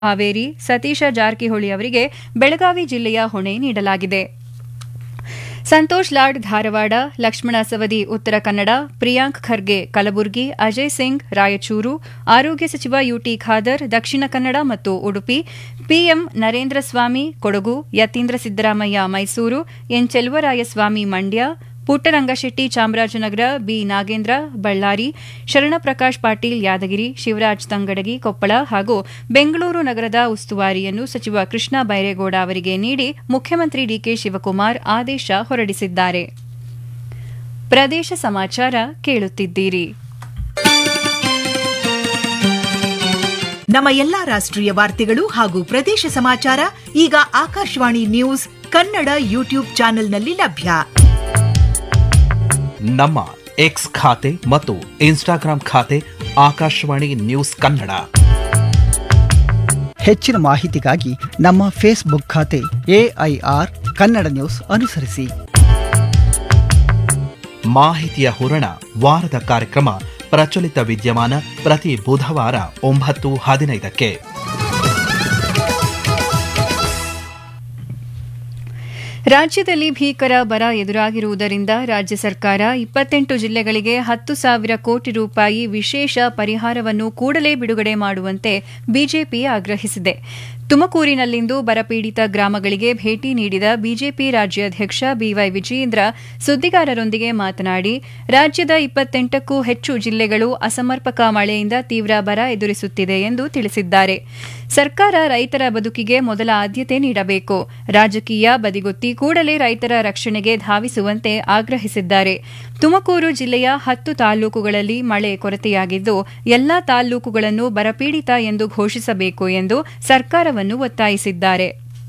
ಹಾವೇರಿ ಸತೀಶ ಜಾರಕಿಹೊಳಿ ಅವರಿಗೆ ಬೆಳಗಾವಿ ಜಿಲ್ಲೆಯ ಹೊಣೆ ನೀಡಲಾಗಿದೆ ಸಂತೋಷ್ ಲಾಡ್ ಧಾರವಾಡ ಲಕ್ಷ್ಮಣ ಸವದಿ ಉತ್ತರ ಕನ್ನಡ ಪ್ರಿಯಾಂಕ್ ಖರ್ಗೆ ಕಲಬುರಗಿ ಅಜಯ್ ಸಿಂಗ್ ರಾಯಚೂರು ಆರೋಗ್ಯ ಸಚಿವ ಯುಟಿ ಖಾದರ್ ದಕ್ಷಿಣ ಕನ್ನಡ ಮತ್ತು Udupi PM Narendra Swamy Kodagu Yathindra Siddaramaiah Mysuru N Cheluvarayaswamy Mandya Puttarangashetty Chamarajanagar B Nagendra Ballari Sharanaprakash Patil Yadgir Shivaraj Tangadagi Koppal ಹಾಗೂ ಬೆಂಗಳೂರು ನಗರದ ಉಸ್ತುವಾರಿಯನ್ನು ಸಚಿವ ಕೃಷ್ಣ ಬೈರೇಗೌಡ ಅವರಿಗೆ ನೀಡಿ ಮುಖ್ಯಮಂತ್ರಿ ಡಿಕೆ ಶಿವಕುಮಾರ್ ಆದೇಶ ಹೊರಡಿಸಿದ್ದಾರೆ ಪ್ರದೇಶ ಸಮಾಚಾರ ಕೇಳುತ್ತಿದ್ದೀರಿ ನಮ್ಮ ಎಲ್ಲಾ ರಾಷ್ಟ್ರೀಯ ವಾರ್ತೆಗಳು ಹಾಗೂ ಪ್ರದೇಶ ಸಮಾಚಾರ ಈಗ ಆಕಾಶವಾಣಿ ನ್ಯೂಸ್ ಕನ್ನಡ ಯೂಟ್ಯೂಬ್ ಚಾನೆಲ್ನಲ್ಲಿ ಲಭ್ಯ ನಮ್ಮ ಎಕ್ಸ್ ಖಾತೆ ಮತ್ತು ಇನ್ಸ್ಟಾಗ್ರಾಂ ಖಾತೆ ಆಕಾಶವಾಣಿ ನ್ಯೂಸ್ ಕನ್ನಡ ಹೆಚ್ಚಿನ ಮಾಹಿತಿಗಾಗಿ ನಮ್ಮ ಫೇಸ್ಬುಕ್ ಖಾತೆ ಎಐಆರ್ ಕನ್ನಡ ನ್ಯೂಸ್ ಅನುಸರಿಸಿ ಮಾಹಿತಿಯ ಹೂರಣ ವಾರದ ಕಾರ್ಯಕ್ರಮ ಪ್ರಚಲಿತ ವಿದ್ಯಮಾನ ಪ್ರತಿ ಬುಧವಾರ ಒಂಬತ್ತು ಹದಿನೈದಕ್ಕೆ ರಾಜ್ಯದಲ್ಲಿ ಭೀಕರ ಬರ ಎದುರಾಗಿರುವುದರಿಂದ ರಾಜ್ಯ ಸರ್ಕಾರ ಇಪ್ಪತ್ತೆಂಟು ಜಿಲ್ಲೆಗಳಿಗೆ ಹತ್ತು ಸಾವಿರ ಕೋಟಿ ರೂಪಾಯಿ ವಿಶೇಷ ಪರಿಹಾರವನ್ನು ಕೂಡಲೇ ಬಿಡುಗಡೆ ಮಾಡುವಂತೆ ಬಿಜೆಪಿ ಆಗ್ರಹಿಸಿದೆ ತುಮಕೂರಿನಲ್ಲಿಂದು ಬರಪೀಡಿತ ಗ್ರಾಮಗಳಿಗೆ ಭೇಟಿ ನೀಡಿದ ಬಿಜೆಪಿ ರಾಜ್ಯಾಧ್ಯಕ್ಷ ಬಿವೈ ವಿಜಯೇಂದ್ರ ಸುದ್ದಿಗಾರರೊಂದಿಗೆ ಮಾತನಾಡಿ ರಾಜ್ಯದ ಇಪ್ಪತ್ತೆಂಟಕ್ಕೂ ಹೆಚ್ಚು ಜಿಲ್ಲೆಗಳು ಅಸಮರ್ಪಕ ಮಳೆಯಿಂದ ತೀವ್ರ ಬರ ಎದುರಿಸುತ್ತಿದೆ ಎಂದು ತಿಳಿಸಿದ್ದಾರೆ ಸರ್ಕಾರ ರೈತರ ಬದುಕಿಗೆ ಮೊದಲ ಆದ್ಯತೆ ನೀಡಬೇಕು ರಾಜಕೀಯ ಬದಿಗೊತ್ತಿ ಕೂಡಲೇ ರೈತರ ರಕ್ಷಣೆಗೆ ಧಾವಿಸುವಂತೆ ಆಗ್ರಹಿಸಿದ್ದಾರೆ ತುಮಕೂರು ಜಿಲ್ಲೆಯ ಹತ್ತು ತಾಲ್ಲೂಕುಗಳಲ್ಲಿ ಮಳೆ ಕೊರತೆಯಾಗಿದ್ದು ಎಲ್ಲಾ ತಾಲ್ಲೂಕುಗಳನ್ನು ಬರಪೀಡಿತ ಎಂದು ಘೋಷಿಸಬೇಕು ಎಂದು ಸರ್ಕಾರವನ್ನು ಒತ್ತಾಯಿಸಿದ್ದಾರೆ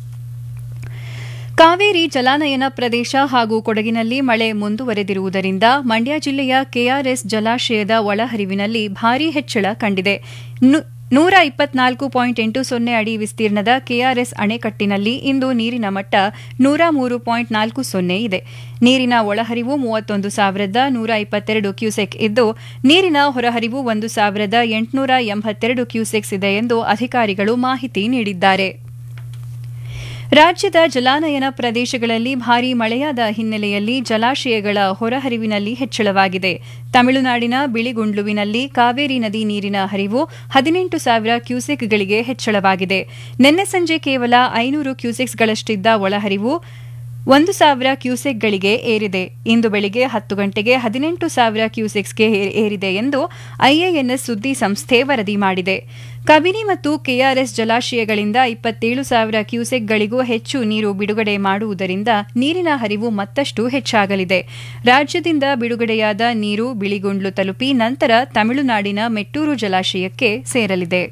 ಕಾವೇರಿ ಜಲಾನಯನ ಪ್ರದೇಶ ಹಾಗೂ ಕೊಡಗಿನಲ್ಲಿ ಮಳೆ ಮುಂದುವರೆದಿರುವುದರಿಂದ ಮಂಡ್ಯ ಜಿಲ್ಲೆಯ ಕೆಆರ್ಎಸ್ ಜಲಾಶಯದ ಒಳಹರಿವಿನಲ್ಲಿ ಭಾರೀ ಹೆಚ್ಚಳ ಕಂಡಿದೆ ನೂರ ಇಪ್ಪತ್ನಾಲ್ಕು ಪಾಯಿಂಟ್ ಎಂಟು ಸೊನ್ನೆ ಅಡಿ ವಿಸ್ತೀರ್ಣದ ಕೆಆರ್ಎಸ್ ಅಣೆಕಟ್ಟಿನಲ್ಲಿ ಇಂದು ನೀರಿನ ಮಟ್ಟ ನೂರ ಮೂರು ಪಾಯಿಂಟ್ ನಾಲ್ಕು ಸೊನ್ನೆ ಇದೆ ನೀರಿನ ಒಳಹರಿವು ಮೂವತ್ತೊಂದು ಸಾವಿರದ ನೂರ ಇಪ್ಪತ್ತೆರಡು ಕ್ಯೂಸೆಕ್ ಇದ್ದು ನೀರಿನ ಹೊರಹರಿವು ಒಂದು ಸಾವಿರದ ಎಂಟುನೂರ ಎಂಬತ್ತೆರಡು ಕ್ಯೂಸೆಕ್ಸ್ ಇದೆ ಎಂದು ಅಧಿಕಾರಿಗಳು ಮಾಹಿತಿ ನೀಡಿದ್ದಾರೆ ರಾಜ್ಯದ ಜಲಾನಯನ ಪ್ರದೇಶಗಳಲ್ಲಿ ಭಾರೀ ಮಳೆಯಾದ ಹಿನ್ನೆಲೆಯಲ್ಲಿ ಜಲಾಶಯಗಳ ಹೊರಹರಿವಿನಲ್ಲಿ ಹೆಚ್ಚಳವಾಗಿದೆ ತಮಿಳುನಾಡಿನ ಬಿಳಿಗುಂಡ್ಲುವಿನಲ್ಲಿ ಕಾವೇರಿ ನದಿ ನೀರಿನ ಹರಿವು ಹದಿನೆಂಟು ಸಾವಿರ ಕ್ಯೂಸೆಕ್ಗಳಿಗೆ ಹೆಚ್ಚಳವಾಗಿದೆ ನಿನ್ನೆ ಸಂಜೆ ಕೇವಲ ಐನೂರು ಕ್ಯೂಸೆಕ್ಸ್ಗಳಷ್ಟಿದ್ದ ಒಳಹರಿವು ಒಂದು ಸಾವಿರ ಕ್ಯೂಸೆಕ್ಗಳಿಗೆ ಏರಿದೆ ಇಂದು ಬೆಳಿಗ್ಗೆ ಹತ್ತು ಗಂಟೆಗೆ ಹದಿನೆಂಟು ಸಾವಿರ ಕ್ಯೂಸೆಕ್ಸ್ಗೆ ಏರಿದೆ ಎಂದು ಐಎಎನ್ಎಸ್ ಸುದ್ದಿ ಸಂಸ್ಥೆ ವರದಿ ಮಾಡಿದೆ ಕಬಿನಿ ಮತ್ತು ಕೆಆರ್ಎಸ್ ಜಲಾಶಯಗಳಿಂದ ಇಪ್ಪತ್ತೇಳು ಸಾವಿರ ಕ್ಯೂಸೆಕ್ಗಳಿಗೂ ಹೆಚ್ಚು ನೀರು ಬಿಡುಗಡೆ ಮಾಡುವುದರಿಂದ ನೀರಿನ ಹರಿವು ಮತ್ತಷ್ಟು ಹೆಚ್ಚಾಗಲಿದೆ ರಾಜ್ಯದಿಂದ ಬಿಡುಗಡೆಯಾದ ನೀರು ಬಿಳಿಗುಂಡ್ಲು ತಲುಪಿ ನಂತರ ತಮಿಳುನಾಡಿನ ಮೆಟ್ಟೂರು ಜಲಾಶಯಕ್ಕೆ ಸೇರಲಿದೆ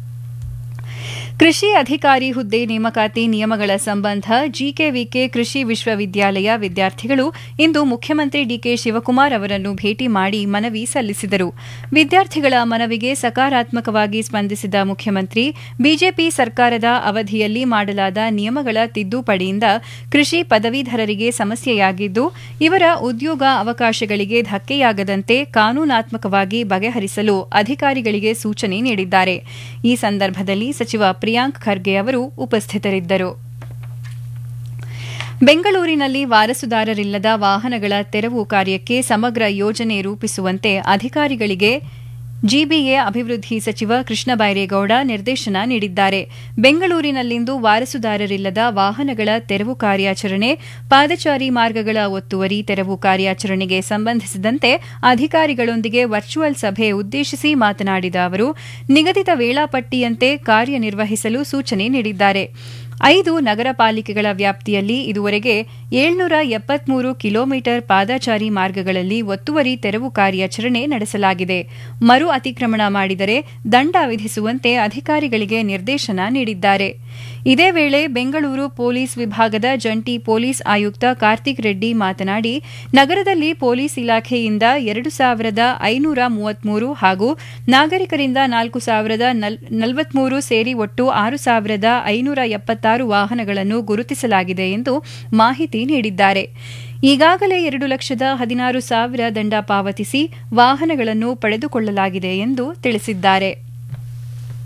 ಕೃಷಿ ಅಧಿಕಾರಿ ಹುದ್ದೆ ನೇಮಕಾತಿ ನಿಯಮಗಳ ಸಂಬಂಧ ಜಿಕೆವಿಕೆ ಕೃಷಿ ವಿಶ್ವವಿದ್ಯಾಲಯ ವಿದ್ಯಾರ್ಥಿಗಳು ಇಂದು ಮುಖ್ಯಮಂತ್ರಿ ಡಿಕೆ ಶಿವಕುಮಾರ್ ಅವರನ್ನು ಭೇಟಿ ಮಾಡಿ ಮನವಿ ಸಲ್ಲಿಸಿದರು ವಿದ್ಯಾರ್ಥಿಗಳ ಮನವಿಗೆ ಸಕಾರಾತ್ಮಕವಾಗಿ ಸ್ಪಂದಿಸಿದ ಮುಖ್ಯಮಂತ್ರಿ ಬಿಜೆಪಿ ಸರ್ಕಾರದ ಅವಧಿಯಲ್ಲಿ ಮಾಡಲಾದ ನಿಯಮಗಳ ತಿದ್ದುಪಡಿಯಿಂದ ಕೃಷಿ ಪದವೀಧರರಿಗೆ ಸಮಸ್ಯೆಯಾಗಿದ್ದು ಇವರ ಉದ್ಯೋಗ ಅವಕಾಶಗಳಿಗೆ ಧಕ್ಕೆಯಾಗದಂತೆ ಕಾನೂನಾತ್ಮಕವಾಗಿ ಬಗೆಹರಿಸಲು ಅಧಿಕಾರಿಗಳಿಗೆ ಸೂಚನೆ ನೀಡಿದ್ದಾರೆ ಈ ಸಂದರ್ಭದಲ್ಲಿ ಸಚಿವ ಪ್ರಿಯಾಂಕ್ ಖರ್ಗೆ ಅವರು ಉಪಸ್ಥಿತರಿದ್ದರು ಬೆಂಗಳೂರಿನಲ್ಲಿ ವಾರಸುದಾರರಿಲ್ಲದ ವಾಹನಗಳ ತೆರವು ಕಾರ್ಯಕ್ಕೆ ಸಮಗ್ರ ಯೋಜನೆ ರೂಪಿಸುವಂತೆ ಅಧಿಕಾರಿಗಳಿಗೆ ಜಿಬಿಎ ಅಭಿವೃದ್ಧಿ ಸಚಿವ ಕೃಷ್ಣ ಬೈರೇಗೌಡ ನಿರ್ದೇಶನ ನೀಡಿದ್ದಾರೆ ಬೆಂಗಳೂರಿನಲ್ಲಿಂದು ವಾರಸುದಾರರಿಲ್ಲದ ವಾಹನಗಳ ತೆರವು ಕಾರ್ಯಾಚರಣೆ ಪಾದಚಾರಿ ಮಾರ್ಗಗಳ ಒತ್ತುವರಿ ತೆರವು ಕಾರ್ಯಾಚರಣೆಗೆ ಸಂಬಂಧಿಸಿದಂತೆ ಅಧಿಕಾರಿಗಳೊಂದಿಗೆ ವರ್ಚುವಲ್ ಸಭೆ ಉದ್ದೇಶಿಸಿ ಮಾತನಾಡಿದ ಅವರು ನಿಗದಿತ ವೇಳಾಪಟ್ಟಿಯಂತೆ ಕಾರ್ಯನಿರ್ವಹಿಸಲು ಸೂಚನೆ ನೀಡಿದ್ದಾರೆ ಐದು ನಗರ ಪಾಲಿಕೆಗಳ ವ್ಯಾಪ್ತಿಯಲ್ಲಿ ಇದುವರೆಗೆ ಏಳ್ನೂರ ಎಪ್ಪತ್ಮೂರು ಕಿಲೋಮೀಟರ್ ಪಾದಚಾರಿ ಮಾರ್ಗಗಳಲ್ಲಿ ಒತ್ತುವರಿ ತೆರವು ಕಾರ್ಯಾಚರಣೆ ನಡೆಸಲಾಗಿದೆ ಮರು ಅತಿಕ್ರಮಣ ಮಾಡಿದರೆ ದಂಡ ವಿಧಿಸುವಂತೆ ಅಧಿಕಾರಿಗಳಿಗೆ ನಿರ್ದೇಶನ ನೀಡಿದ್ದಾರೆ ಇದೇ ವೇಳೆ ಬೆಂಗಳೂರು ಪೊಲೀಸ್ ವಿಭಾಗದ ಜಂಟಿ ಪೊಲೀಸ್ ಆಯುಕ್ತ ಕಾರ್ತಿಕ್ ರೆಡ್ಡಿ ಮಾತನಾಡಿ ನಗರದಲ್ಲಿ ಪೊಲೀಸ್ ಇಲಾಖೆಯಿಂದ ಎರಡು ಸಾವಿರದ ಐನೂರ ಮೂವತ್ಮೂರು ಹಾಗೂ ನಾಗರಿಕರಿಂದ ನಾಲ್ಕು ಸಾವಿರದ ನಲವತ್ಮೂರು ಸೇರಿ ಒಟ್ಟು ಆರು ಸಾವಿರದ ಐನೂರ ಎಪ್ಪತ್ತಾರು ವಾಹನಗಳನ್ನು ಗುರುತಿಸಲಾಗಿದೆ ಎಂದು ಮಾಹಿತಿ ನೀಡಿದ್ದಾರೆ ಈಗಾಗಲೇ ಎರಡು ಲಕ್ಷದ ಹದಿನಾರು ಸಾವಿರ ದಂಡ ಪಾವತಿಸಿ ವಾಹನಗಳನ್ನು ಪಡೆದುಕೊಳ್ಳಲಾಗಿದೆ ಎಂದು ತಿಳಿಸಿದ್ದಾರೆ